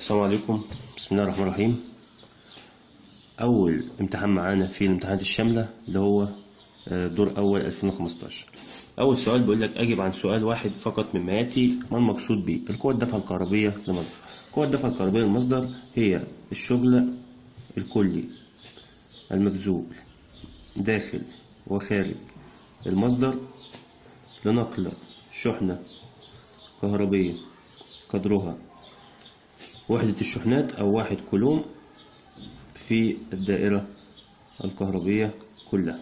السلام عليكم بسم الله الرحمن الرحيم أول امتحان معانا في الامتحانات الشاملة اللي هو آه، دور أول 2015 أول سؤال بيقول لك أجب عن سؤال واحد فقط مما يأتي ما المقصود به القوة الدفع الكهربية لمصدر قوة الدفع الكهربية للمصدر هي الشغل الكلي المبذول داخل وخارج المصدر لنقل شحنة كهربية قدرها وحدة الشحنات أو واحد كولوم في الدائرة الكهربية كلها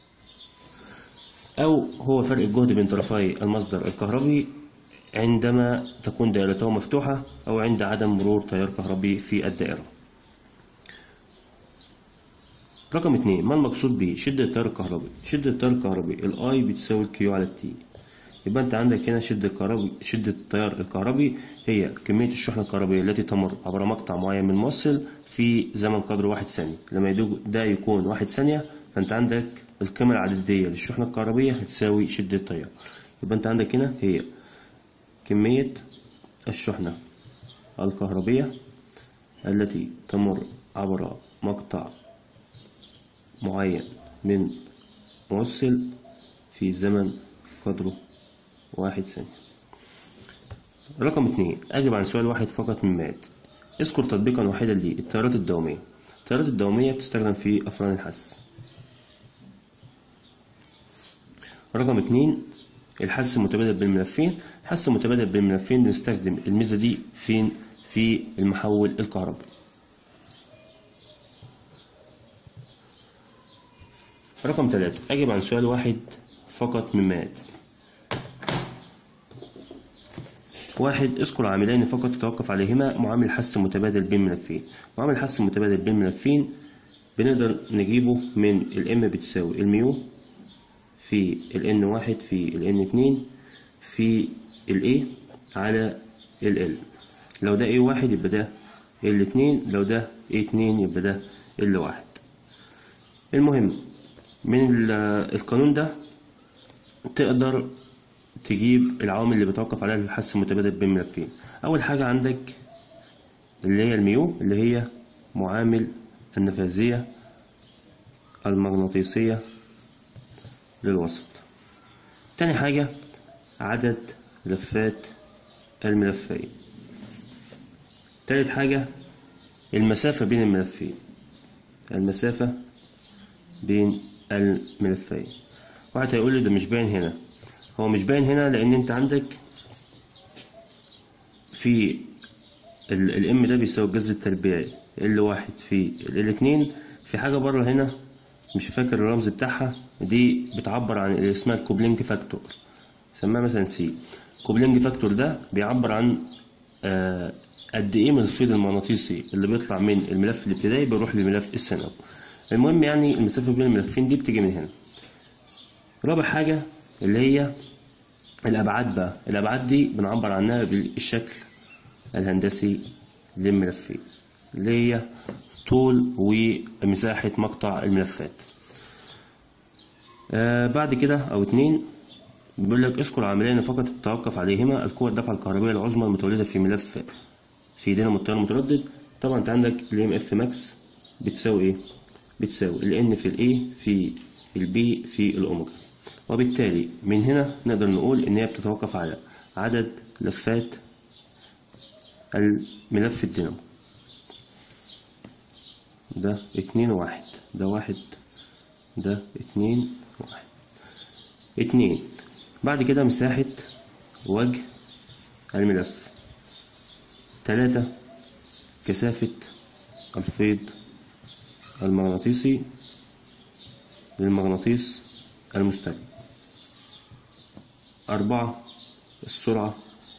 أو هو فرق الجهد بين طرفي المصدر الكهربي عندما تكون دائرته مفتوحة أو عند عدم مرور تيار كهربي في الدائرة رقم اتنين ما المقصود به شدة التيار الكهربي شدة التيار الكهربي الاي بتساوي الكيو على التي يبقى انت عندك هنا شدة الكهربي شدة التيار الكهربي هي كمية الشحنة الكهربية التي تمر عبر مقطع معين من موصل في زمن قدره واحد ثانية لما يدو- ده يكون واحد ثانية فانت عندك القيمة العددية للشحنة الكهربية هتساوي شدة التيار يبقى انت عندك هنا هي كمية الشحنة الكهربية التي تمر عبر مقطع معين من موصل في زمن قدره واحد ثانية رقم اتنين أجب عن سؤال واحد فقط من مات اذكر تطبيقا واحدا للتيارات الدومية التيارات الدومية بتستخدم في أفران الحس رقم اتنين الحس المتبادل بين الملفين الحس المتبادل بين الملفين بنستخدم الميزة دي فين في المحول الكهربي رقم ثلاثة أجب عن سؤال واحد فقط مما يأتي واحد اذكر عاملين فقط تتوقف عليهما معامل حس متبادل بين ملفين معامل حس متبادل بين ملفين بنقدر نجيبه من الام بتساوي الميو في الان واحد في الان اتنين في الاي على ال لو ده اي واحد يبقى ده ال اتنين لو ده اي اتنين يبقى ده ال واحد المهم من ال- القانون ده تقدر تجيب العوامل اللي بتوقف عليها الحس المتبادل بين ملفين اول حاجه عندك اللي هي الميو اللي هي معامل النفاذيه المغناطيسيه للوسط تاني حاجه عدد لفات الملفين تالت حاجه المسافه بين الملفين المسافه بين الملفين واحد هيقول لي ده مش باين هنا هو مش باين هنا لان انت عندك في الام ده بيساوي الجذر التربيعي ال واحد في ال اتنين في حاجة بره هنا مش فاكر الرمز بتاعها دي بتعبر عن اللي اسمها الكوبلينج فاكتور سماها مثلا سي كوبلينج فاكتور ده بيعبر عن آه، قد ايه من الفيض المغناطيسي اللي بيطلع من الملف الابتدائي بيروح للملف الثانوي المهم يعني المسافة بين الملفين دي بتيجي من هنا رابع حاجة اللي هي الأبعاد بقى الأبعاد دي بنعبر عنها بالشكل الهندسي للملفين اللي هي طول ومساحة مقطع الملفات آه بعد كده أو اتنين بيقول لك اذكر عاملين فقط تتوقف عليهما القوة الدفع الكهربية العظمى المتولدة في ملف في دينامو التيار المتردد طبعا انت عندك الام اف ماكس بتساوي ايه بتساوي ال N في ال A في ال B في الأوميجا وبالتالي من هنا نقدر نقول إن هي بتتوقف على عدد لفات الملف الدينامو ده اتنين واحد ده واحد ده اتنين واحد اتنين بعد كده مساحة وجه الملف تلاتة كثافة الفيض المغناطيسي للمغناطيس المستقيم أربعة السرعة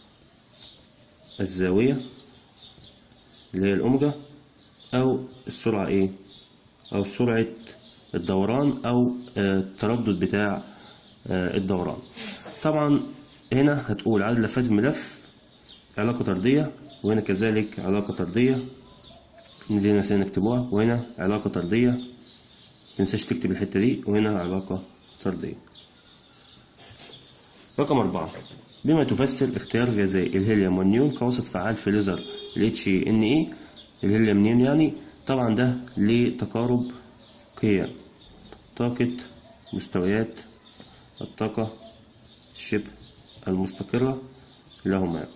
الزاوية اللي هي الأوميجا أو السرعة إيه أو سرعة الدوران أو آه، التردد بتاع آه، الدوران طبعا هنا هتقول عدد لفات الملف علاقة طردية وهنا كذلك علاقة طردية اللي هنا نسينا نكتبوها وهنا علاقة طردية متنساش تكتب الحتة دي وهنا علاقة طردية رقم أربعة بما تفسر اختيار غازي الهيليوم والنيون كوسط فعال في ليزر ال HNA الهيليوم نيون يعني طبعا ده لتقارب قيم طاقة مستويات الطاقة شبه المستقرة لهما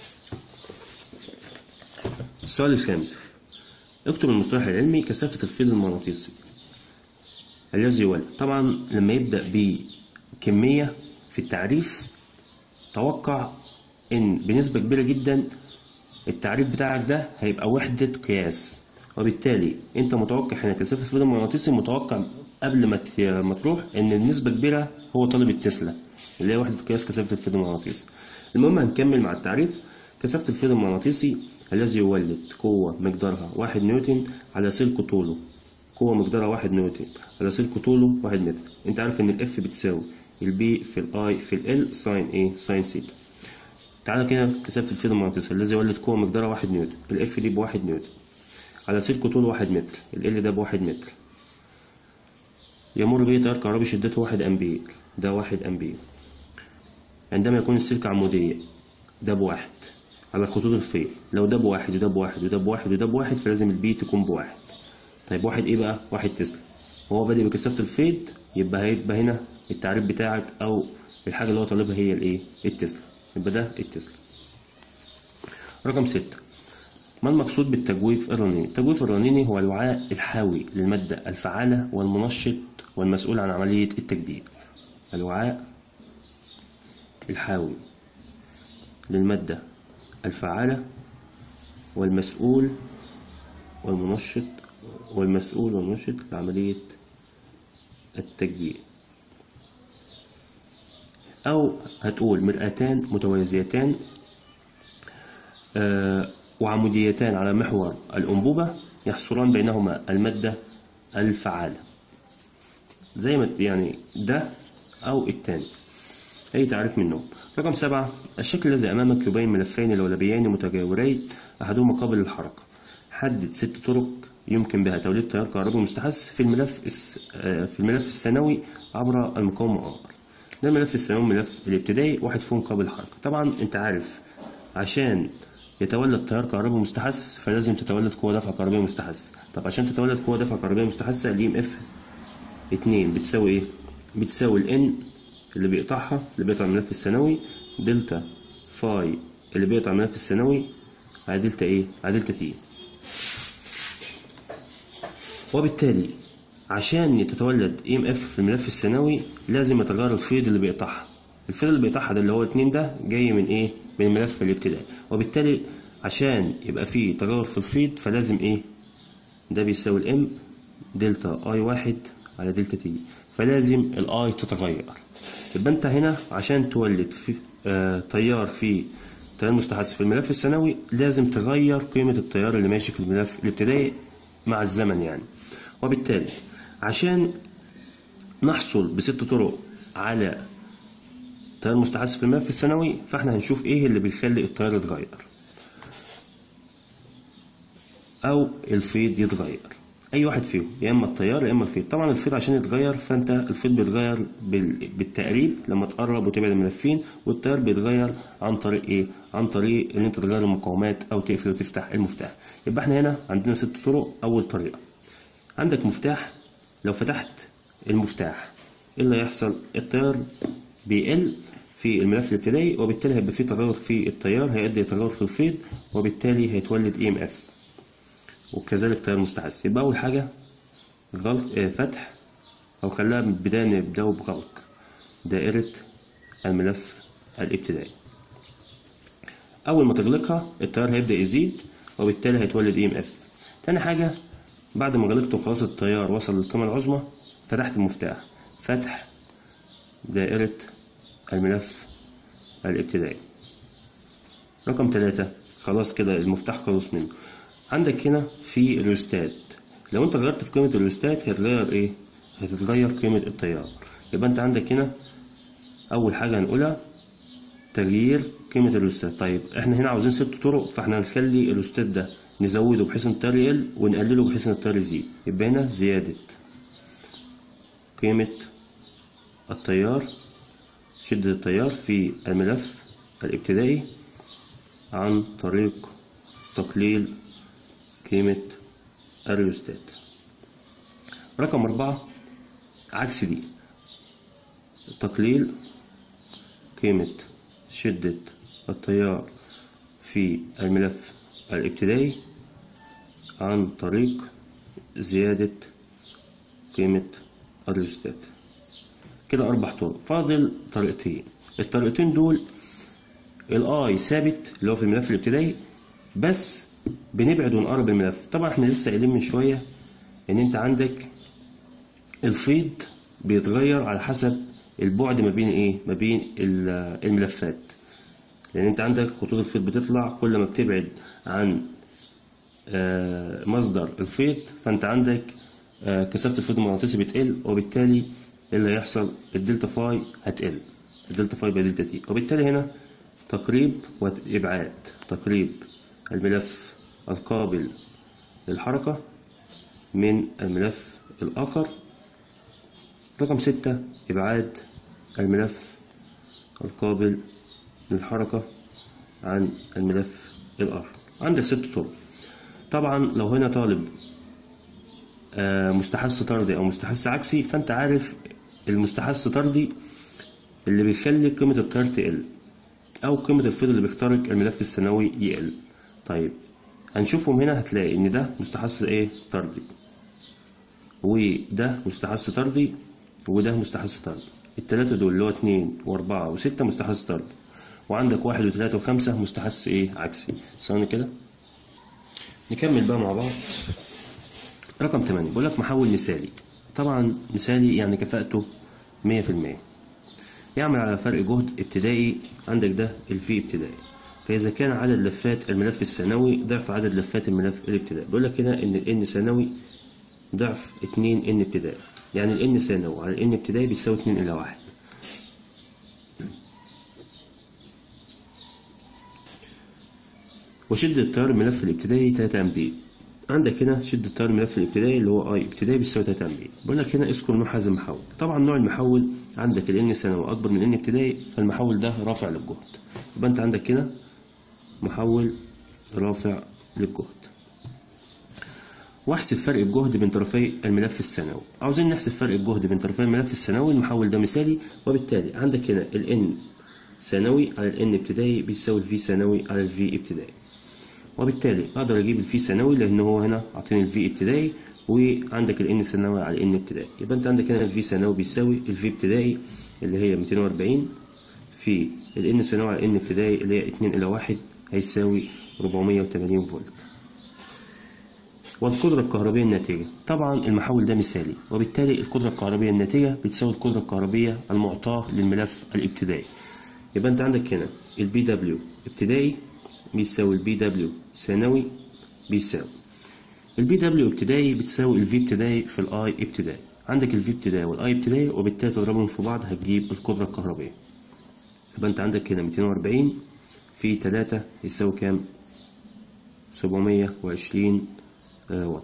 السؤال الخامس اكتب المصطلح العلمي كثافة الفيض المغناطيسي الذي يولد طبعا لما يبدأ بكمية في التعريف توقع ان بنسبة كبيرة جدا التعريف بتاعك ده هيبقى وحدة قياس وبالتالي انت متوقع هنا كثافة الفيض المغناطيسي متوقع قبل ما ت- ما تروح ان النسبة كبيرة هو طالب التسلا اللي هي وحدة قياس كثافة الفيض المغناطيسي المهم هنكمل مع التعريف كثافة الفيض المغناطيسي الذي يولد قوة مقدارها واحد نيوتن على سلك طوله قوة مقدارها واحد نيوتن على سلك طوله واحد متر انت عارف ان الاف بتساوي البي في الاي في ال ساين ايه ساين سيتا تعالى كده كثافة الفيض المغناطيسي الذي يولد قوة مقدارها واحد نيوتن الاف دي بواحد نيوتن على سلك طوله واحد متر ال ده بواحد متر يمر به تيار كهربي شدته واحد أمبير ده واحد أمبير عندما يكون السلك عمودية ده بواحد على خطوط الفيض لو ده بواحد وده بواحد وده بواحد وده بواحد فلازم البي تكون بواحد طيب واحد ايه بقى واحد تسلا وهو بادئ بكثافة الفيض يبقى هيبقى هنا التعريف بتاعك أو الحاجة اللي هو طالبها هي الايه التسلا يبقى ده التسلا رقم ستة ما المقصود بالتجويف الرنيني؟ التجويف الرنيني هو الوعاء الحاوي للمادة الفعالة والمنشط والمسؤول عن عملية التجديد. الوعاء الحاوي للمادة الفعالة والمسؤول والمنشط والمسؤول والمنشط لعملية التجديد. أو هتقول مرآتان متوازيتان آه، وعموديتان على محور الأنبوبة يحصلان بينهما المادة الفعالة زي ما يعني ده أو التاني أي تعريف منهم رقم سبعة الشكل الذي أمامك يبين ملفين لولبيين متجاورين أحدهما قابل للحركة حدد ست طرق يمكن بها توليد تيار كهربي مستحث في الملف الس- آه، في الملف الثانوي عبر المقاومة R ده الملف الثانوي الملف الابتدائي واحد فيهم قابل للحركة طبعا انت عارف عشان يتولد تيار كهربي مستحث فلازم تتولد قوة دفع كهربية مستحث طب عشان تتولد قوة دفع كهربية مستحثة الاي ام اف 2 بتساوي ايه بتساوي الان اللي بيقطعها اللي بيقطع الملف الثانوي دلتا فاي اللي بيقطع الملف الثانوي على دلتا ايه على دلتا تي وبالتالي عشان تتولد اي ام اف في الملف الثانوي لازم يتغير الفيض اللي بيقطعها الفيض اللي بيقطعها ده اللي هو اتنين ده جاي من ايه من الملف الابتدائي وبالتالي عشان يبقى فيه تغير في الفيض فلازم ايه ده بيساوي الام دلتا اي واحد على دلتا تي فلازم الاي تتغير يبقى انت هنا عشان تولد في آه تيار في تيار مستحث في الملف الثانوي لازم تغير قيمة التيار اللي ماشي في الملف الابتدائي مع الزمن يعني وبالتالي عشان نحصل بست طرق على تيار مستحث في الملف الثانوي فاحنا هنشوف ايه اللي بيخلي التيار يتغير او الفيض يتغير اي واحد فيهم يا اما التيار يا اما الفيض طبعا الفيض عشان يتغير فانت الفيض بيتغير بال- بالتقريب لما تقرب وتبعد الملفين والتيار بيتغير عن طريق ايه عن طريق ان انت تغير المقاومات او تقفل وتفتح المفتاح يبقى احنا هنا عندنا ست طرق اول طريقه عندك مفتاح لو فتحت المفتاح ايه اللي هيحصل التيار بيقل في الملف الابتدائي وبالتالي هيبقى فيه تغير في التيار هيؤدي لتغير في الفيض وبالتالي هيتولد اي ام اف وكذلك تيار مستحث يبقى اول حاجه غلق آه، فتح او خلاها من البدايه نبداو بغلق دائره الملف الابتدائي اول ما تغلقها التيار هيبدا يزيد وبالتالي هيتولد اي ام اف تاني حاجه بعد ما غلقت وخلاص التيار وصل للقيمه العظمى فتحت المفتاح فتح دائره الملف الابتدائي رقم ثلاثة خلاص كده المفتاح خلص منه عندك هنا في الريستات لو انت غيرت في قيمة الريستات هتغير ايه هتتغير قيمة التيار يبقى انت عندك هنا اول حاجة هنقولها تغيير قيمة الريستات طيب احنا هنا عاوزين ست طرق فاحنا هنخلي الريستات ده نزوده بحيث ان التيار يقل ونقلله بحيث ان التيار يزيد يبقى هنا زيادة قيمة التيار شدة التيار في الملف الابتدائي عن طريق تقليل قيمة الريوستات رقم أربعة عكس دي تقليل قيمة شدة التيار في الملف الابتدائي عن طريق زيادة قيمة الريوستات كده أربع طرق فاضل طريقتين الطريقتين دول الاي ثابت اللي هو في الملف الابتدائي بس بنبعد ونقرب الملف طبعا احنا لسه قايلين من شوية ان انت عندك الفيض بيتغير على حسب البعد ما بين ايه ما بين ال- الملفات لان انت عندك خطوط الفيض بتطلع كل ما بتبعد عن آه، مصدر الفيض فانت عندك آه، كثافة الفيض المغناطيسي بتقل وبالتالي إيه اللي هيحصل الدلتا فاي هتقل الدلتا فاي بدلتا تي وبالتالي هنا تقريب وإبعاد تقريب الملف القابل للحركة من الملف الآخر رقم ستة إبعاد الملف القابل للحركة عن الملف الآخر عندك ست طرق طبعا لو هنا طالب آه، مستحث طردي أو مستحث عكسي فأنت عارف المستحث طردي اللي بيخلي قيمة التيار تقل أو قيمة الفيض اللي بيخترق الملف الثانوي يقل طيب هنشوفهم هنا هتلاقي إن ده مستحث إيه طردي وده مستحث طردي وده مستحث طردي التلاتة دول اللي هو اتنين وأربعة وستة مستحث طردي وعندك واحد وتلاتة وخمسة مستحث إيه عكسي ثواني كده نكمل بقى مع بعض رقم 8 بيقول لك محول مثالي طبعا مثالي يعني كفاءته 100% يعمل على فرق جهد ابتدائي عندك ده الفي ابتدائي فإذا كان عدد لفات الملف الثانوي ضعف عدد لفات الملف الابتدائي بيقول لك هنا إن ال n ثانوي ضعف 2 n ابتدائي يعني ال n ثانوي على ال n ابتدائي بيساوي 2 إلى 1 وشدة التيار الملف الابتدائي 3 أمبير عندك هنا شدة التيار الملف الابتدائي اللي هو اي ابتدائي بيساوي 3 أمبير بيقول لك هنا اذكر نوع هذا المحول طبعا نوع المحول عندك ال n ثانوي أكبر من ال n ابتدائي فالمحول ده رافع للجهد يبقى أنت عندك هنا محول رافع للجهد واحسب فرق الجهد بين طرفي الملف الثانوي عاوزين نحسب فرق الجهد بين طرفي الملف الثانوي المحول ده مثالي وبالتالي عندك هنا ال n ثانوي على ال n ابتدائي بيساوي ال v ثانوي على ال v ابتدائي وبالتالي اقدر اجيب الفي ثانوي لان هو هنا عاطيني الفي ابتدائي وعندك الان ثانوي على الان ابتدائي يبقى انت عندك هنا الفي ثانوي بيساوي الفي ابتدائي اللي هي 240 في الان ثانوي على الان ابتدائي اللي هي 2 الى 1 هيساوي 480 فولت والقدرة الكهربية الناتجة طبعا المحول ده مثالي وبالتالي القدرة الكهربية الناتجة بتساوي القدرة الكهربية المعطاة للملف الابتدائي يبقى انت عندك هنا البي دبليو ابتدائي بيساوي البي دبليو ثانوي بيساوي البي دبليو ابتدائي بتساوي الفي ابتدائي في الاي ابتدائي عندك الفي ابتدائي والاي ابتدائي وبالتالي تضربهم في بعض هتجيب القدرة الكهربية يبقى انت عندك هنا 240 في 3 يساوي كام 720 آه، واط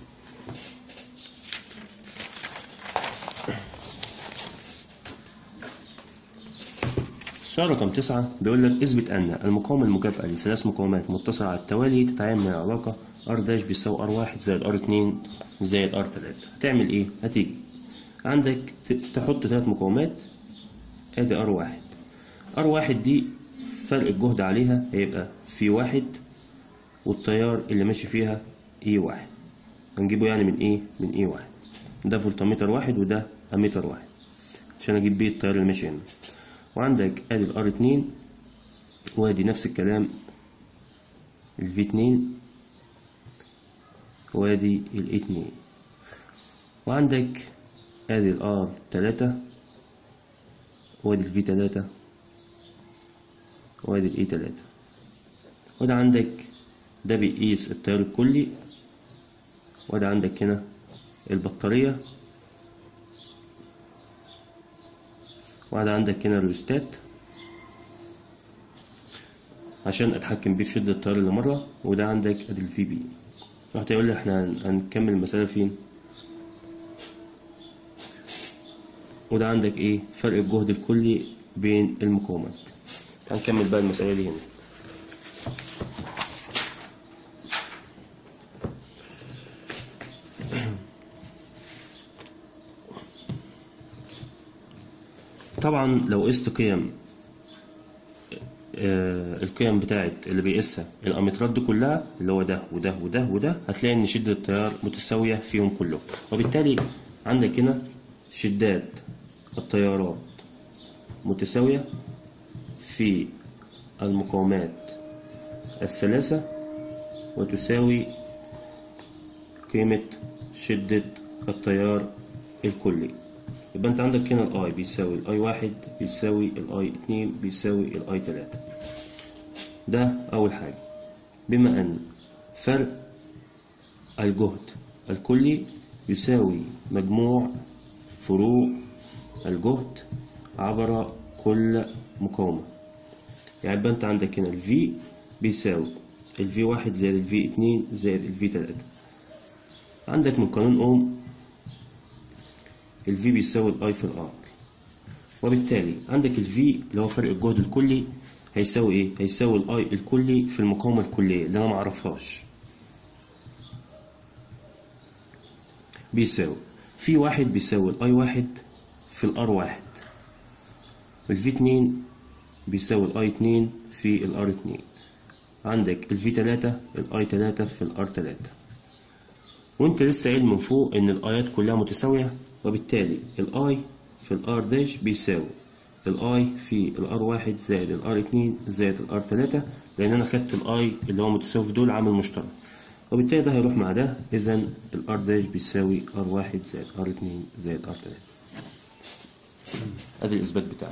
السؤال رقم تسعة بيقول لك اثبت أن المقاومة المكافئة لثلاث مقاومات متصلة على التوالي تتعامل مع العلاقة R داش بيساوي R1 زائد R2 زائد R3 هتعمل إيه؟ هتيجي عندك ت- تحط ثلاث مقاومات ادي R1 R1 دي فرق الجهد عليها هيبقى في واحد والتيار اللي ماشي فيها اي واحد هنجيبه يعني من ايه من اي واحد ده فولتمتر واحد وده اميتر واحد عشان اجيب بيه التيار اللي ماشي هنا وعندك ادي الار اتنين وادي نفس الكلام الفي اتنين وادي الاي اتنين وعندك ادي الار تلاتة وادي الفي تلاتة وادي الاي تلاتة وده عندك ده بيقيس التيار الكلي وده عندك هنا البطارية وده عندك هنا الريوستات عشان اتحكم بيه في شدة التيار اللي مرة وده عندك ادي الفي بي رحت يقول لي احنا هن- هنكمل المسألة فين وده عندك ايه فرق الجهد الكلي بين المقاومات هنكمل بقى المسألة دي هنا طبعا لو قست قيم آه، القيم بتاعت اللي بيقيسها الامترات دي كلها اللي هو ده وده وده وده هتلاقي ان شدة التيار متساوية فيهم كلهم وبالتالي عندك هنا شدات التيارات متساوية في المقاومات الثلاثة وتساوي قيمة شدة التيار الكلي يبقى انت عندك هنا الاي بيساوي الاي واحد بيساوي الاي اتنين بيساوي الاي تلاتة ده اول حاجة بما ان فرق الجهد الكلي يساوي مجموع فروق الجهد عبر كل مقاومة يعني يبقى انت عندك هنا الفي بيساوي الفي واحد زائد الفي اتنين زائد الفي تلاتة عندك من قانون اوم الفي بيساوي الاي في الار وبالتالي عندك الفي اللي هو فرق الجهد الكلي هيساوي ايه هيساوي الاي الكلي في المقاومه الكليه اللي انا ما اعرفهاش بيساوي في واحد بيساوي الاي واحد في الار واحد والفي اتنين بيساوي الاي اتنين في الار اتنين عندك الفي تلاتة الاي تلاتة في الار تلاتة وانت لسه قايل من فوق ان الايات كلها متساويه وبالتالي الاي في الار داش بيساوي الاي في الار واحد زائد الار اتنين زائد الار تلاتة لان انا خدت الاي اللي هو متساوي في دول عامل مشترك وبالتالي ده هيروح مع ده اذا الار داش بيساوي ار واحد زائد ار اتنين زائد ار تلاتة ادي الاثبات بتاعي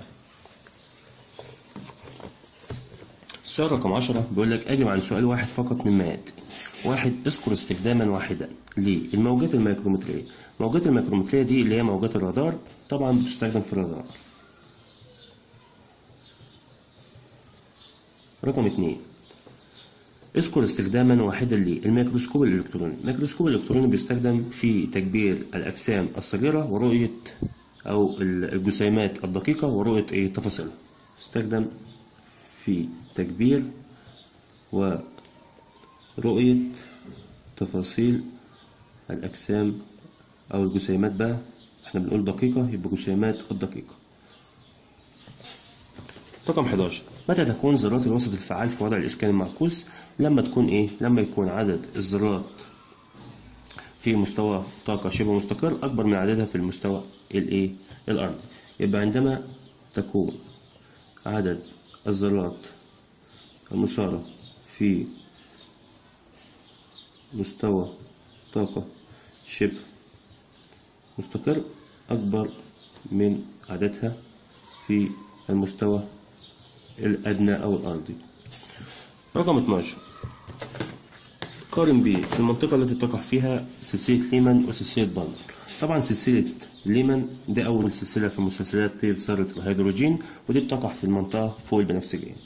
السؤال رقم 10 بيقول لك اجب عن سؤال واحد فقط مما ياتي واحد اذكر استخداما واحدا للموجات الميكرومترية الموجات الميكرومترية دي اللي هي موجات الرادار طبعا بتستخدم في الرادار رقم اتنين اذكر استخداما واحدا للميكروسكوب الالكتروني الميكروسكوب الالكتروني بيستخدم في تكبير الاجسام الصغيرة ورؤية او الجسيمات الدقيقة ورؤية ايه تفاصيلها استخدم في تكبير ورؤية تفاصيل الأجسام أو الجسيمات بقى احنا بنقول دقيقة يبقى جسيمات الدقيقة رقم 11 متى تكون ذرات الوسط الفعال في وضع الإسكان المعكوس لما تكون إيه لما يكون عدد الذرات في مستوى طاقة شبه مستقر أكبر من عددها في المستوى الإيه الأرضي يبقى عندما تكون عدد الذرات المسارة في مستوى طاقة شبه مستقر أكبر من عددها في المستوى الأدنى أو الأرضي رقم 12 قارن ب المنطقة التي تقع فيها سلسلة ليمان وسلسلة بالمر طبعا سلسلة ليمان دي أول سلسلة في مسلسلات طيف ذرة الهيدروجين ودي بتقع في المنطقة فوق البنفسجية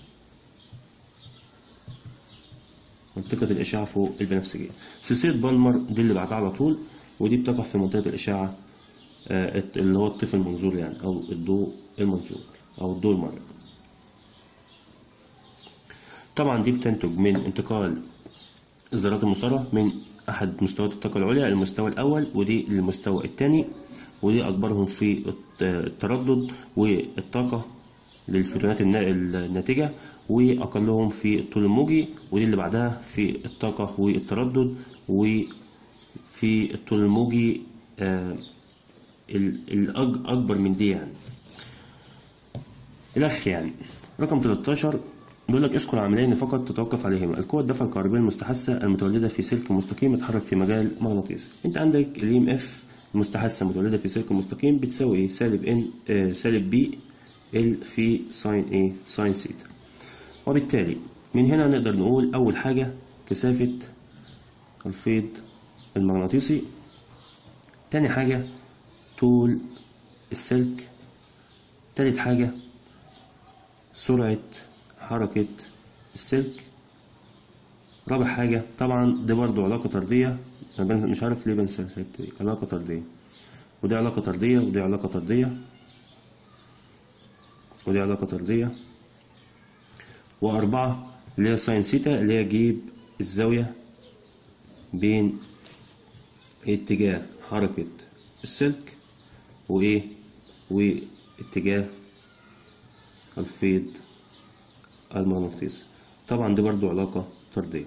منطقة الإشعاع فوق البنفسجية سلسلة بالمر دي اللي بعدها على طول ودي بتقع في منطقة الإشعاع آه، اللي هو الطيف المنظور يعني أو الضوء المنظور أو الضوء المرئي طبعا دي بتنتج من انتقال الذرات المسارة من أحد مستويات الطاقة العليا المستوى الأول ودي للمستوى الثاني ودي أكبرهم في التردد والطاقة للفوتونات النا- الناتجة وأقلهم في الطول الموجي ودي اللي بعدها في الطاقة والتردد وفي الطول الموجي آه، ال- الأج- أكبر من دي يعني الأخ يعني رقم 13 بيقول لك اذكر عاملين فقط تتوقف عليهما القوة الدفع الكهربية المستحثة المتولدة في سلك مستقيم يتحرك في مجال مغناطيسي انت عندك الاي ام اف المستحثة المتولدة في سلك مستقيم بتساوي ايه سالب ان آه سالب بي ال في ساين ايه ساين سيتا وبالتالي من هنا نقدر نقول اول حاجة كثافة الفيض المغناطيسي تاني حاجة طول السلك تالت حاجة سرعة حركة السلك رابع حاجة طبعا دي برضو علاقة طردية أنا بنسى- مش عارف ليه بنسى الحتة دي علاقة طردية ودي علاقة طردية ودي علاقة طردية ودي علاقة طردية وأربعة اللي هي ساين سيتا اللي هي جيب الزاوية بين اتجاه حركة السلك وإيه واتجاه الفيض المغناطيسي طبعا دي برضو علاقة طردية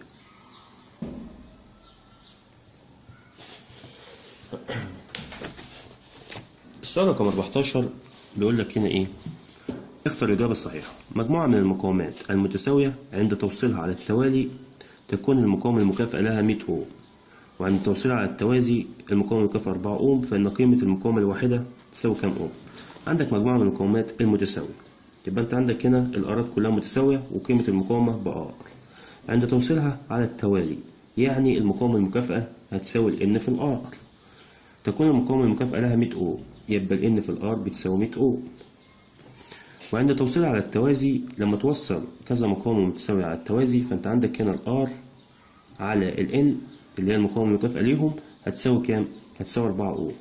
السؤال رقم 14 بيقول لك هنا ايه اختر الإجابة الصحيحة مجموعة من المقاومات المتساوية عند توصيلها على التوالي تكون المقاومة المكافئة لها 100 أوم وعند توصيلها على التوازي المقاومة المكافئة 4 أوم فإن قيمة المقاومة الواحدة تساوي كام أوم عندك مجموعة من المقاومات المتساوية يبقى أنت عندك هنا الآرات كلها متساوية وقيمة المقاومة بآر عند توصيلها على التوالي يعني المقاومة المكافئة هتساوي ال N في الآر تكون المقاومة المكافئة لها 100 أوم يبقى ال N في الآر بتساوي 100 أوم وعند توصيلها على التوازي لما توصل كذا مقاومة متساوية على التوازي فأنت عندك هنا الآر على ال N اللي هي المقاومة المكافئة ليهم هتساوي كام؟ هتساوي 4 أوم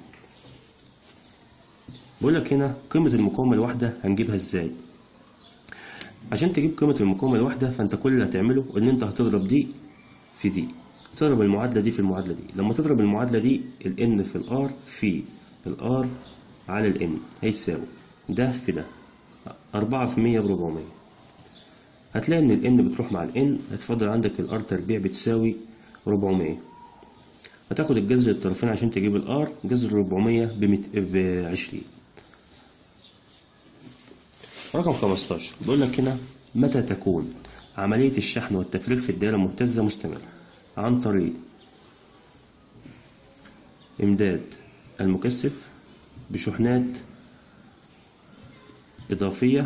بقول لك هنا قيمة المقاومة الواحدة هنجيبها ازاي؟ عشان تجيب قيمة المقاومة الواحدة فأنت كل اللي هتعمله إن أنت هتضرب دي في دي تضرب المعادلة دي في المعادلة دي لما تضرب المعادلة دي ال N في ال R في ال R على ال N هيساوي ده في ده أربعة في مية بربعمية هتلاقي إن ال N بتروح مع ال N هتفضل عندك ال R تربيع بتساوي ربعمية هتاخد الجذر للطرفين عشان تجيب ال R جذر ربعمية بعشرين رقم 15 بيقول لك هنا متى تكون عملية الشحن والتفريغ في الدائرة المهتزة مستمرة عن طريق إمداد المكثف بشحنات إضافية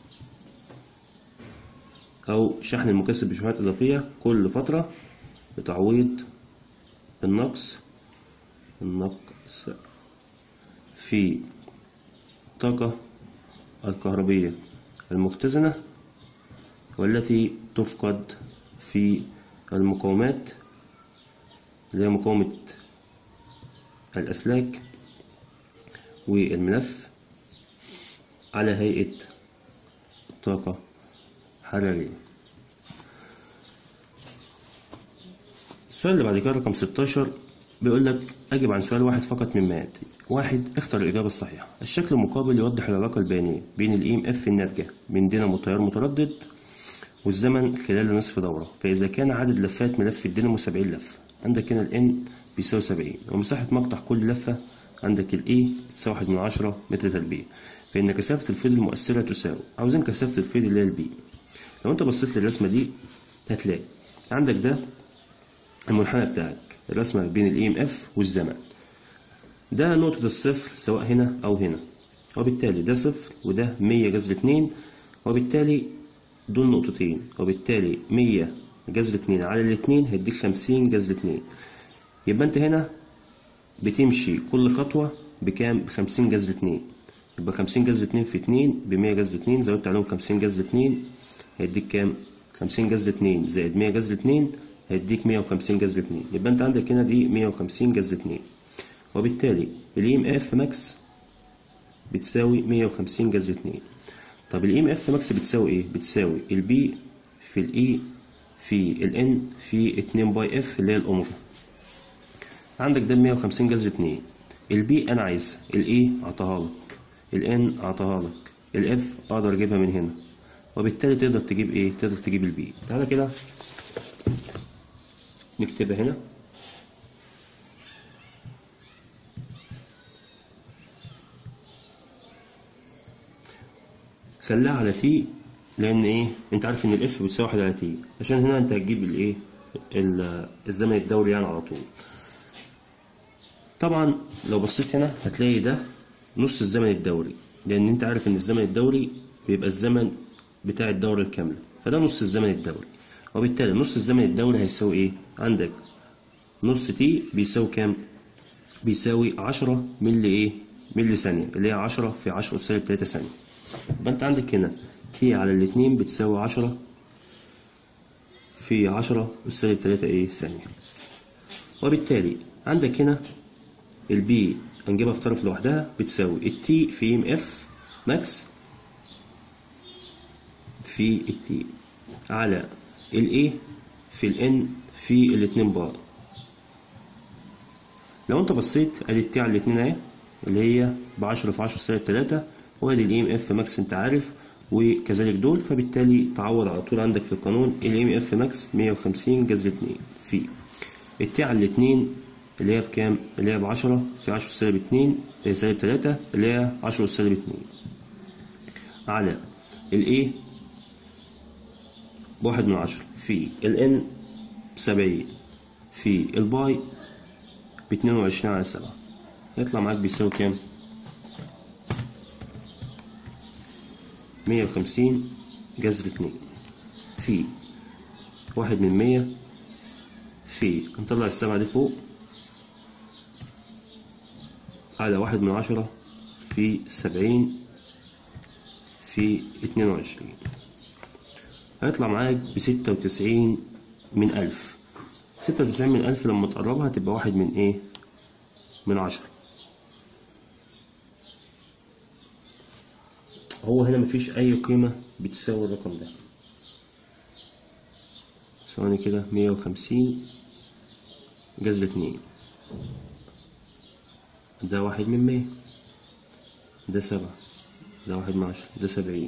أو شحن المكثف بشحنات إضافية كل فترة لتعويض النقص النقص في الطاقة الكهربية المختزنة والتي تفقد في المقاومات اللي هي مقاومة الأسلاك والملف على هيئة طاقة حرارية السؤال اللي بعد كده رقم 16 بيقول لك أجب عن سؤال واحد فقط مما يأتي واحد اختر الإجابة الصحيحة الشكل المقابل يوضح العلاقة البيانية بين الإيم إف الناتجة من دينامو تيار متردد والزمن خلال نصف دورة فإذا كان عدد لفات ملف الدينامو 70 لفة عندك هنا الإن بيساوي 70 ومساحة مقطع كل لفة عندك الإي تساوي واحد من عشرة متر تربيع فإن كثافة الفيض المؤثرة تساوي عاوزين كثافة الفيض اللي هي البي لو أنت بصيت للرسمة دي هتلاقي عندك ده المنحنى بتاعك الرسمة بين الاي ام اف والزمن ده نقطة الصفر سواء هنا أو هنا وبالتالي ده صفر وده مية جذر اتنين وبالتالي دول نقطتين وبالتالي مية جذر اتنين على الاتنين هيديك خمسين جذر اتنين يبقى انت هنا بتمشي كل خطوة بكام بخمسين جذر اتنين يبقى خمسين جذر اتنين في اتنين بمية جذر اتنين زودت عليهم خمسين جذر اتنين هيديك كام خمسين جذر اتنين زائد مية جذر اتنين هيديك 150 جذر 2 يبقى انت عندك هنا دي 150 جذر 2 وبالتالي الاي ام اف ماكس بتساوي 150 جذر 2 طب الاي ام اف ماكس بتساوي ايه بتساوي البي في الاي في الان في 2 باي اف اللي هي الاوميجا عندك ده 150 جذر 2 البي انا عايزها الاي اعطاها لك الان اعطاها لك الاف اقدر اجيبها من هنا وبالتالي تقدر تجيب ايه تقدر تجيب البي تعالى كده نكتبها هنا خليها على تي لان ايه انت عارف ان الاف بتساوي واحد على تي عشان هنا انت هتجيب الايه الزمن الدوري يعني على طول طبعا لو بصيت هنا هتلاقي ده نص الزمن الدوري لان انت عارف ان الزمن الدوري بيبقى الزمن بتاع الدورة الكاملة فده نص الزمن الدوري وبالتالي نص الزمن الدوري هيساوي ايه عندك نص تي بيساوي كام بيساوي 10 ملي ايه ملي ثانية اللي هي 10 في 10 أس سالب 3 ثانية يبقى انت عندك هنا تي على الاتنين بتساوي 10 في 10 أس سالب 3 ايه ثانية وبالتالي عندك هنا البي هنجيبها في طرف لوحدها بتساوي التي في ام اف ماكس في التي على ال A في ال N في الاتنين باي لو انت بصيت ادي التي على الاتنين اهي اللي هي بعشرة في عشرة سالب تلاتة وادي الاي ام اف ماكس انت عارف وكذلك دول فبالتالي تعوض على طول عندك في القانون الاي ام اف ماكس مية وخمسين جذر اتنين في التي على الاتنين اللي هي بكام؟ اللي هي بعشرة في عشرة سالب اتنين آه، سالب تلاتة اللي هي عشرة سالب اتنين على الاي بواحد من عشرة في الان بسبعين في الباي باتنين وعشرين على سبعة يطلع معاك بيساوي كام؟ مية وخمسين جذر اتنين في واحد من مية في نطلع السبعة دي فوق على واحد من عشرة في سبعين في اتنين وعشرين هيطلع معاك بستة وتسعين من ألف ستة وتسعين من ألف لما تقربها تبقى واحد من إيه؟ من عشرة هو هنا مفيش أي قيمة بتساوي الرقم ده ثواني كده مية وخمسين جذر اتنين ده واحد من مية ده سبعة ده واحد من عشرة ده سبعين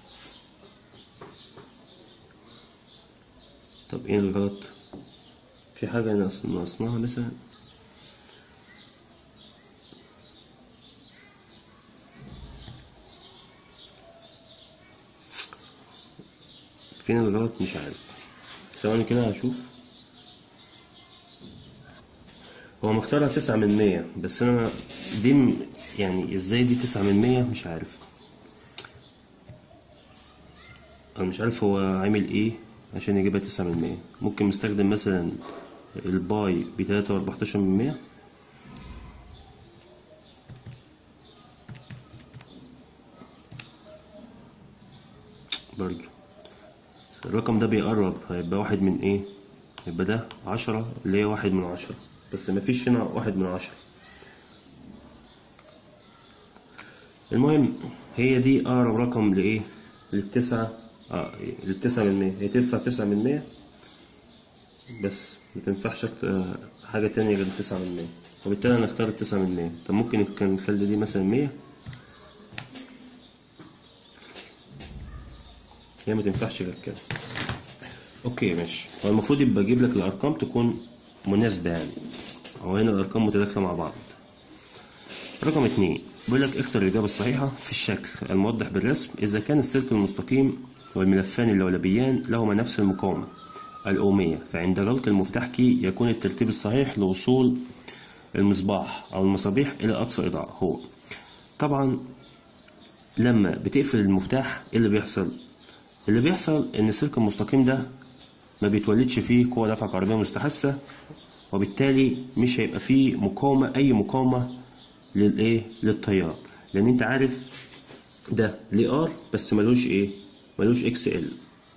طب ايه الغلط في حاجة ناقص- ناقصناها مثلا فين الغلط مش عارف ثواني كده هشوف هو مختارها تسعة من مية بس أنا دي م- يعني ازاي دي تسعة من مية مش عارف أنا مش عارف هو عامل ايه عشان يجيبها تسعة من مية ممكن مستخدم مثلا الباي بتلاتة وأربعتاشر من مية برضو الرقم ده بيقرب هيبقى واحد من ايه يبقى ده عشرة اللي هي واحد من عشرة بس مفيش هنا واحد من عشرة المهم هي دي أقرب رقم لإيه للتسعة آه للتسعة من مية هي تنفع تسعة من مية بس متنفعش أكت- آه، حاجة تانية غير التسعة من مية وبالتالي هنختار التسعة من مية طب ممكن كان نخلي دي مثلا مية هي ما تنفعش غير كده اوكي ماشي هو المفروض يبقى اجيب لك الارقام تكون مناسبه يعني هو هنا الارقام متداخله مع بعض رقم اتنين بيقول لك اختر الاجابه الصحيحه في الشكل الموضح بالرسم اذا كان السلك المستقيم والملفان اللولبيان لهما نفس المقاومه الأومية فعند غلق المفتاح كي يكون الترتيب الصحيح لوصول المصباح أو المصابيح إلى أقصى إضاءة هو طبعا لما بتقفل المفتاح إيه اللي بيحصل اللي بيحصل ان السلك المستقيم ده ما بيتولدش فيه قوة دفع كهربائية مستحثة وبالتالي مش هيبقى فيه مقاومة أي مقاومة للإيه للتيار لأن أنت عارف ده ليه ار بس ملوش إيه ملوش اكس ال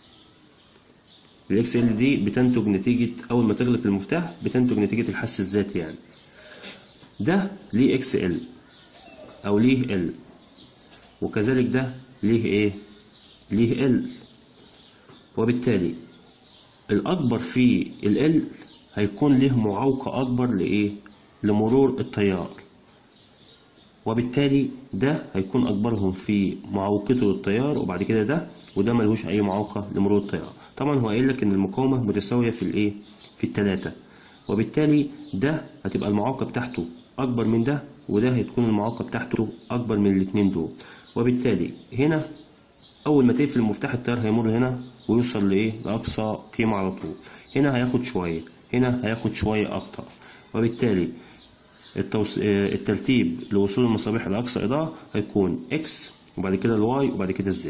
الاكس ال دي بتنتج نتيجة أول ما تغلق المفتاح بتنتج نتيجة الحس الذاتي يعني ده ليه اكس ال أو ليه ال وكذلك ده ليه إيه ليه ال وبالتالي الأكبر في ال هيكون له معوقة أكبر لإيه؟ لمرور التيار وبالتالي ده هيكون أكبرهم في معوقته للتيار وبعد كده ده وده ملهوش أي معوقة لمرور التيار طبعا هو قايل لك إن المقاومة متساوية في الإيه؟ في التلاتة وبالتالي ده هتبقى المعوقة بتاعته أكبر من ده وده هتكون المعوقة بتاعته أكبر من الاتنين دول وبالتالي هنا اول ما تقفل المفتاح التيار هيمر هنا ويوصل لايه لاقصى قيمه على طول هنا هياخد شويه هنا هياخد شويه اكتر وبالتالي التوس... آه، الترتيب لوصول المصابيح لاقصى اضاءه هيكون اكس وبعد كده الواي وبعد كده الزد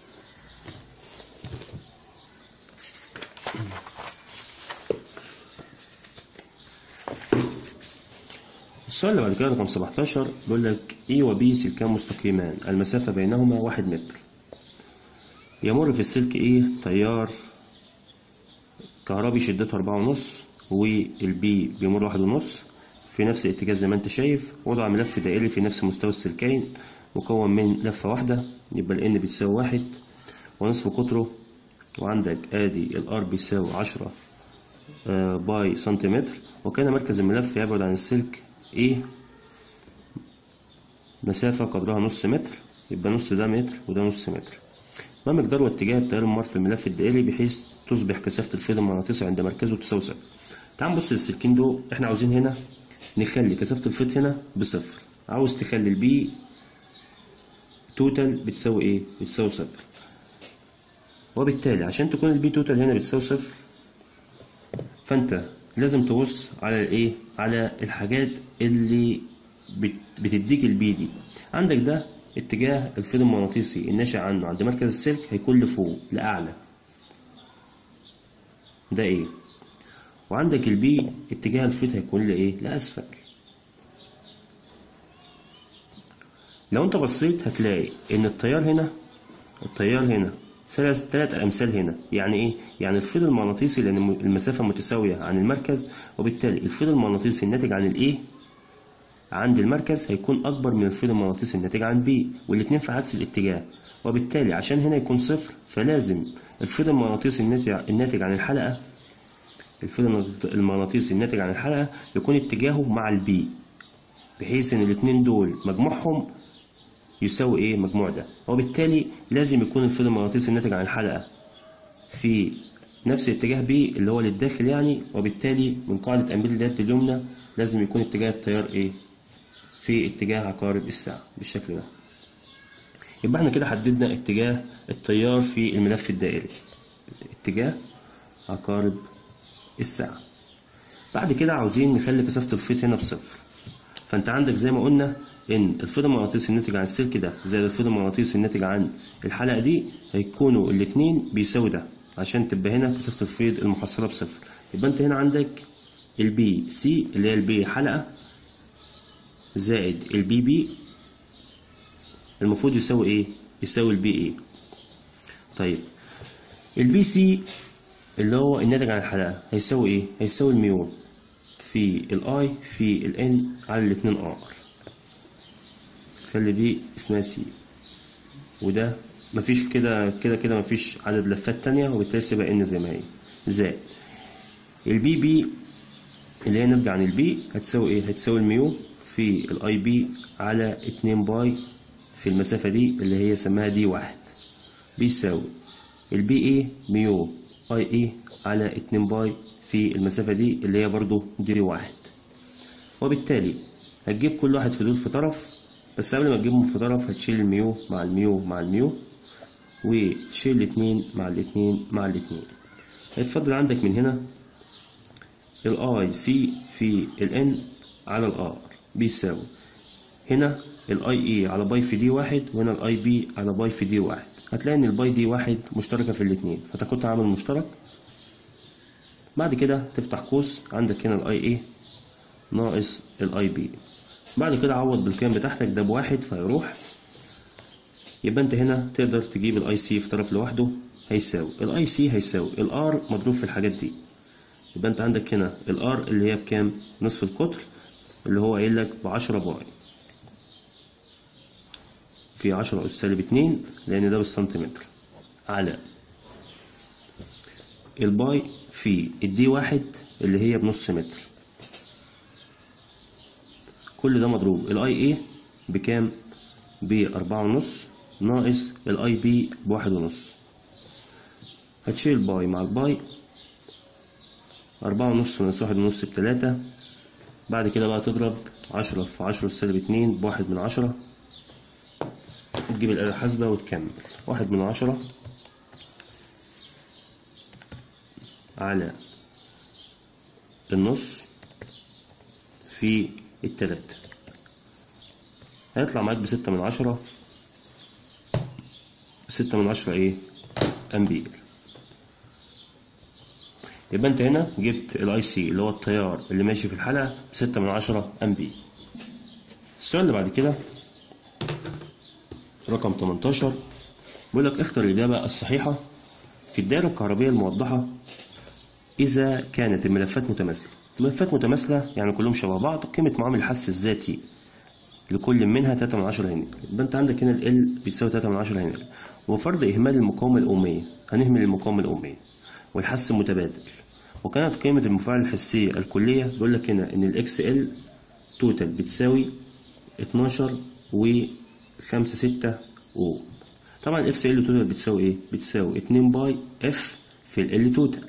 السؤال اللي بعد كده رقم 17 بيقول لك E و B سلكان مستقيمان المسافة بينهما واحد متر يمر في السلك A تيار كهربي شدته أربعة ونص والبي بيمر واحد ونص في نفس الاتجاه زي ما انت شايف وضع ملف دائري في نفس مستوى السلكين مكون من لفة واحدة يبقى ال N بتساوي واحد ونصف قطره وعندك ادي الار بيساوي عشرة آه، باي سنتيمتر وكان مركز الملف يبعد عن السلك A مسافة قدرها نص متر يبقى نص ده متر وده نص متر ما مقدار واتجاه التيار الممر في الملف الدائري بحيث تصبح كثافة الفيض المغناطيسي عند مركزه تساوي صفر تعال نبص للسلكين دول احنا عاوزين هنا نخلي كثافة الفيض هنا بصفر عاوز تخلي البي توتال بتساوي ايه؟ بتساوي صفر وبالتالي عشان تكون البي توتال هنا بتساوي صفر فانت لازم تبص على الايه على الحاجات اللي بت- بتديك البي دي عندك ده اتجاه الفيض المغناطيسي الناشئ عنه عند مركز السلك هيكون لفوق لاعلى ده ايه وعندك البي اتجاه الفيض هيكون لايه لاسفل لو انت بصيت هتلاقي ان التيار هنا التيار هنا ثلاث ثلاث امثال هنا يعني ايه يعني الفيض المغناطيسي لان الم- المسافه متساويه عن المركز وبالتالي الفيض المغناطيسي الناتج عن الايه عند المركز هيكون اكبر من الفيض المغناطيسي الناتج عن بي والاثنين في عكس الاتجاه وبالتالي عشان هنا يكون صفر فلازم الفيض المغناطيسي الناتج الناتج عن الحلقه الفيض المغناطيسي الناتج عن الحلقه يكون اتجاهه مع البي بحيث ان الاثنين دول مجموعهم يساوي ايه مجموع ده وبالتالي لازم يكون الفيض المغناطيسي الناتج عن الحلقة في نفس الاتجاه بي اللي هو للداخل يعني وبالتالي من قاعدة أمير اليد اليمنى لازم يكون اتجاه التيار ايه في اتجاه عقارب الساعة بالشكل ده يبقى احنا كده حددنا اتجاه التيار في الملف الدائري اتجاه عقارب الساعة بعد كده عاوزين نخلي كثافة الفيض هنا بصفر فانت عندك زي ما قلنا ان الفيض المغناطيسي الناتج عن السلك ده زائد الفيض المغناطيسي الناتج عن الحلقه دي هيكونوا الاثنين بيساوي ده عشان تبقى هنا كثافه الفيض المحصله بصفر يبقى انت هنا عندك البي سي اللي هي البي حلقه زائد البي بي المفروض يساوي ايه يساوي البي ايه طيب البي سي اللي هو الناتج عن الحلقه هيساوي ايه هيساوي الميو في الاي في الان على الاتنين ار خلي دي اسمها سي وده مفيش كده كده كده مفيش عدد لفات تانية وبالتالي سيبها ان زي ما هي زائد البي بي اللي هي نرجع عن البي هتساوي ايه هتساوي الميو في الاي بي على اتنين باي في المسافة دي اللي هي سماها دي واحد بيساوي البي ايه ميو اي ايه على اتنين باي في المسافة دي اللي هي برضو دي واحد وبالتالي هتجيب كل واحد في دول في طرف بس قبل ما تجيبهم في طرف هتشيل الميو مع الميو مع الميو وتشيل الاتنين مع الاتنين مع الاتنين هيتفضل عندك من هنا الاي سي في الان على الار بيساوي هنا الاي اي على باي في دي واحد وهنا الاي بي على باي في دي واحد هتلاقي ان الباي دي واحد مشتركة في الاتنين فتاخدها عامل مشترك بعد كده تفتح قوس عندك هنا الاي اي ناقص الاي بي بعد كده عوض بالقيم بتاعتك ده بواحد فيروح يبقى انت هنا تقدر تجيب الاي سي في طرف لوحده هيساوي الاي سي هيساوي الار مضروب في الحاجات دي يبقى انت عندك هنا الار اللي هي بكام نصف القطر اللي هو قايل لك ب 10 باي في 10 اس سالب 2 لان ده بالسنتيمتر على الباي في الدي واحد اللي هي بنص متر كل ده مضروب الاي اي بكام بأربعة ونص ناقص الاي بي بواحد ونص هتشيل باي مع الباي أربعة ونص ناقص واحد ونص بتلاتة بعد كده بقى تضرب عشرة في عشرة سالب اتنين بواحد من عشرة تجيب الآلة الحاسبة وتكمل واحد من عشرة على النص في التلاتة هيطلع معاك بستة من عشرة ستة من عشرة ايه امبير يبقى انت هنا جبت الاي سي اللي هو التيار اللي ماشي في الحلقة بستة من عشرة امبير السؤال اللي بعد كده رقم 18 بيقول لك اختر الإجابة الصحيحة في الدائرة الكهربية الموضحة إذا كانت الملفات متماثلة الملفات متماثلة يعني كلهم شبه بعض قيمة معامل الحس الذاتي لكل منها 3 من 10 هنري يبقى انت عندك هنا ال بتساوي 3 من 10 هنري وفرض اهمال المقاومه الاميه هنهمل المقاومه الاميه والحس المتبادل وكانت قيمه المفاعل الحسيه الكليه بيقول لك هنا ان الاكس ال توتال بتساوي 12 و 5 6 اوم طبعا الاكس ال توتال بتساوي ايه بتساوي 2 باي اف في ال توتال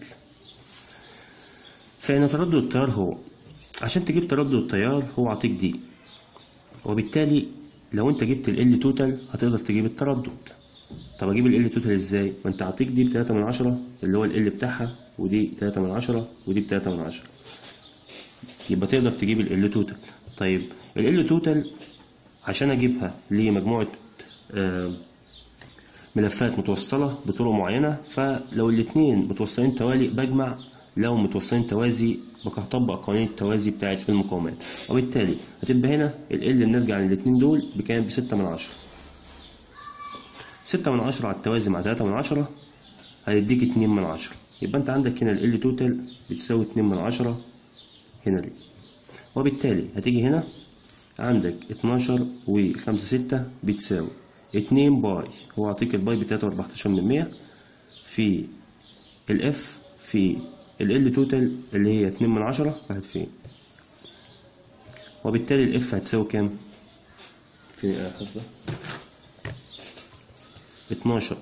فإن تردد التيار هو عشان تجيب تردد التيار هو عطيك دي وبالتالي لو انت جبت ال توتال هتقدر تجيب التردد طب اجيب ال توتال ازاي ما انت عطيك دي بتلاتة من عشرة اللي هو ال بتاعها ودي تلاتة من عشرة ودي بتلاتة من عشرة يبقى تقدر تجيب ال توتال طيب ال توتال عشان اجيبها لمجموعة آه ملفات متوصلة بطرق معينة فلو الاتنين متوصلين توالي بجمع لو متوصلين توازي بطبق قوانين التوازي بتاعت المقاومات وبالتالي هتبقى هنا ال اللي بنرجع للاتنين دول بكام بستة من عشرة ستة من عشرة على التوازي مع تلاتة من عشرة هيديك اتنين من عشرة يبقى انت عندك هنا ال توتال بتساوي اتنين من عشرة هنا ليه وبالتالي هتيجي هنا عندك اتناشر وخمسة ستة بتساوي اتنين باي هو عطيك الباي بتلاتة واربعتاشر من مية في الاف في ال توتال اللي هي اتنين من عشرة راحت فين وبالتالي الاف هتساوي كام في حسبة اتناشر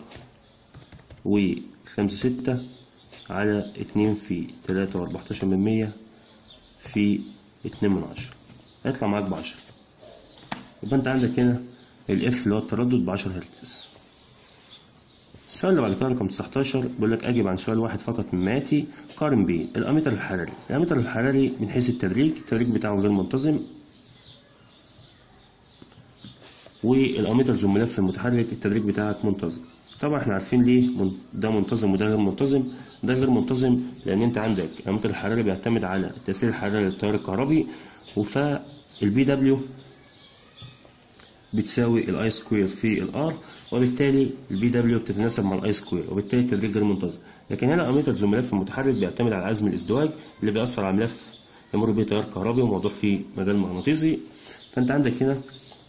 وخمسة ستة على اتنين في تلاتة واربعتاشر من مية في اتنين من عشرة هيطلع معاك بعشرة يبقى انت عندك هنا الاف اللي هو التردد بعشرة هرتز السؤال اللي بعد كده رقم 19 بيقول لك أجب عن سؤال واحد فقط مما يأتي قارن بين الأميتر الحراري الأميتر الحراري من حيث التدريج التدريج بتاعه غير منتظم والأميتر ذو الملف المتحرك التدريج بتاعك منتظم طبعا احنا عارفين ليه ده منتظم وده غير منتظم ده غير منتظم لأن أنت عندك الأميتر الحراري بيعتمد على التأثير الحراري للتيار الكهربي وفالبي دبليو بتساوي الاي سكوير في الار وبالتالي البي دبليو بتتناسب مع الاي سكوير وبالتالي التدريج غير منتظم لكن هنا اميتر ذو ملف متحرك بيعتمد على عزم الازدواج اللي بيأثر على ملف يمر به تيار كهربي وموضوع فيه مجال مغناطيسي فانت عندك هنا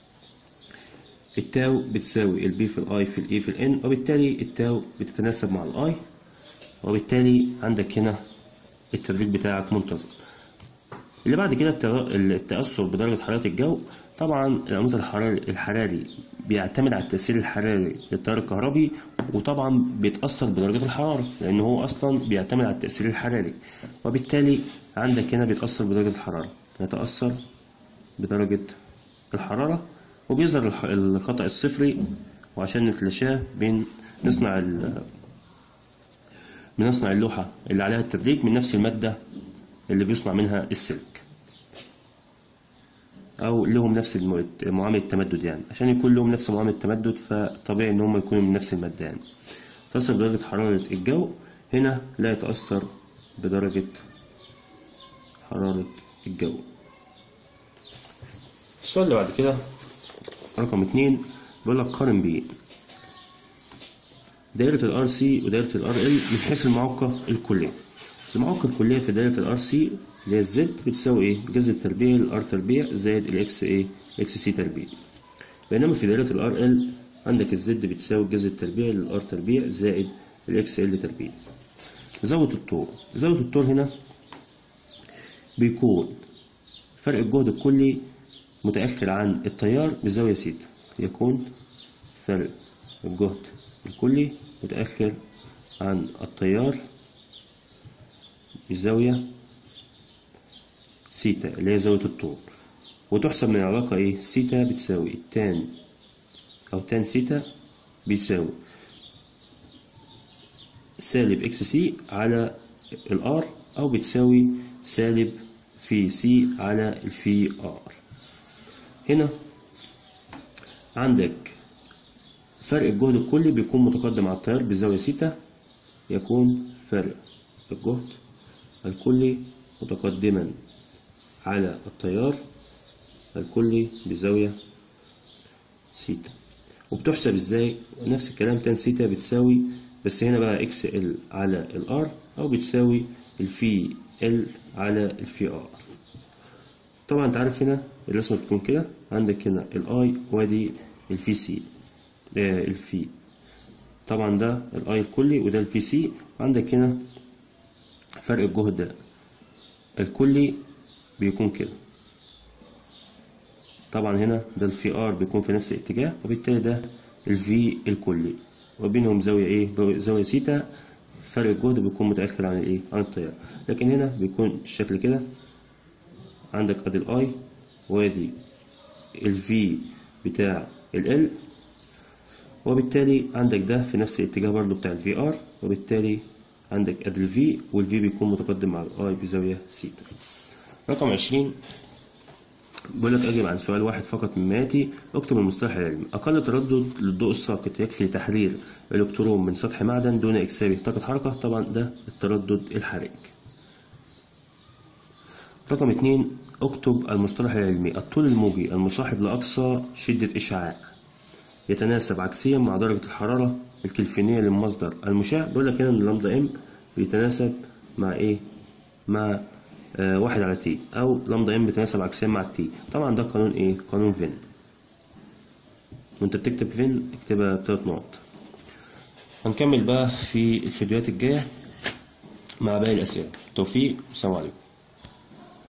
التاو بتساوي البي في الاي في الاي في الان وبالتالي التاو بتتناسب مع الاي وبالتالي عندك هنا التدريج بتاعك منتظم اللي بعد كده التأثر بدرجة حرارة الجو طبعا الأميتر الحراري الحراري بيعتمد على التأثير الحراري للتيار الكهربي وطبعا بيتأثر بدرجة الحرارة لأن هو أصلا بيعتمد على التأثير الحراري وبالتالي عندك هنا بيتأثر بدرجة الحرارة يتأثر بدرجة الحرارة وبيظهر الخطأ الصفري وعشان نتلاشاه بين نصنع بنصنع اللوحة اللي عليها التدريج من نفس المادة اللي بيصنع منها السلك او لهم نفس معاملة التمدد يعني عشان يكون لهم نفس معاملة التمدد فطبيعي ان هم يكونوا من نفس المادة يعني تصل بدرجة حرارة الجو هنا لا يتأثر بدرجة حرارة الجو السؤال اللي بعد كده رقم اتنين بيقول لك قارن بين دائرة الار سي ودائرة الار ال من حيث المعوقة الكلية المعوقة الكلية في دائرة الار سي اللي هي الزد بتساوي ايه؟ جذر التربيع الار تربيع زائد الاكس ايه؟ اكس سي تربيع بينما في دائرة الار ال عندك الزد بتساوي جذر التربيع للار تربيع زائد الاكس ال تربيع زاوية الطول زاوية الطول هنا بيكون فرق الجهد الكلي متأخر عن التيار بزاوية سيتا يكون فرق الجهد الكلي متأخر عن التيار بزاوية سيتا اللي هي زاوية الطول وتحسب من العلاقة ايه سيتا بتساوي تان أو تان سيتا بيساوي سالب اكس سي على الار أو بتساوي سالب في سي على الفي ار هنا عندك فرق الجهد الكلي بيكون متقدم على التيار بزاوية سيتا يكون فرق الجهد الكلي متقدما على التيار الكلي بزاوية سيتا وبتحسب ازاي نفس الكلام تان سيتا بتساوي بس هنا بقى اكس ال على الار او بتساوي الفي ال على الفي ار طبعا انت عارف هنا الرسمة بتكون كده عندك هنا الاي وادي الفي سي آه الفي طبعا ده الاي الكلي وده الفي سي عندك هنا فرق الجهد ده الكلي بيكون كده طبعا هنا ده الفي ار بيكون في نفس الاتجاه وبالتالي ده الفي الكلي وبينهم زاوية ايه زاوية سيتا فرق الجهد بيكون متأخر عن الايه عن التيار لكن هنا بيكون الشكل كده عندك ادي الاي وادي الفي بتاع ال وبالتالي عندك ده في نفس الاتجاه برضو بتاع الفي ار وبالتالي عندك ادي الفي والفي بيكون متقدم مع الاي بزاوية سيتا رقم عشرين بيقول لك أجب عن سؤال واحد فقط مما يأتي اكتب المصطلح العلمي أقل تردد للضوء الساقط يكفي لتحرير إلكترون من سطح معدن دون إكسابه طاقة حركة طبعا ده التردد الحرج رقم اتنين اكتب المصطلح العلمي الطول الموجي المصاحب لأقصى شدة إشعاع يتناسب عكسيا مع درجة الحرارة الكلفينية للمصدر المشع بيقول لك هنا إن لامدا ام بيتناسب مع إيه؟ مع آه واحد على تي أو لامدا ام بيتناسب عكسيا مع التي طبعا ده قانون إيه؟ قانون فين وأنت بتكتب فين اكتبها بتلات نقط هنكمل بقى في الفيديوهات الجاية مع باقي الأسئلة توفيق والسلام عليكم